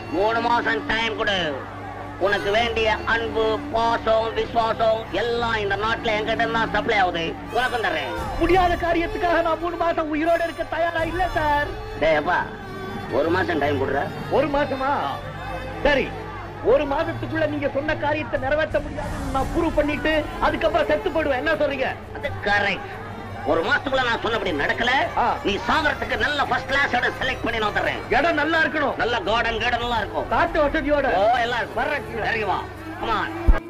மூணு மாசம் டைம் கொடு உனக்கு வேண்டிய அன்பு பாசம் விசுவாசம் எல்லாம் இந்த நாட்டுல எங்கிட்ட தான் சப்ளை ஆகுது உனக்கும் தர்றேன் முடியாத காரியத்துக்காக நான் மூணு மாசம் உயிரோட இருக்க தயாரா இல்ல சார் டேய் அப்பா ஒரு மாசம் டைம் கொடுற ஒரு மாசமா சரி ஒரு மாதத்துக்குள்ள நீங்க சொன்ன காரியத்தை நிறைவேற்ற முடியாதுன்னு நான் ப்ரூவ் பண்ணிட்டு அதுக்கப்புறம் செத்து போயிடுவேன் என்ன சொல்றீங்க அது கரெக்ட் ஒரு மாசத்துக்குள்ள நான் சொன்னபடி நடக்கல ஆ. நீ சாகரத்துக்கு நல்ல ஃபர்ஸ்ட் கிளாஸ் இடம் செலக்ட் பண்ணி நான் தர்றேன் இடம் நல்லா இருக்கணும் நல்ல கார்டன் கார்டன் எல்லாம் இருக்கும் காட்டு வசதியோட ஓ எல்லாம் இருக்கும். இறங்கி வா கமான்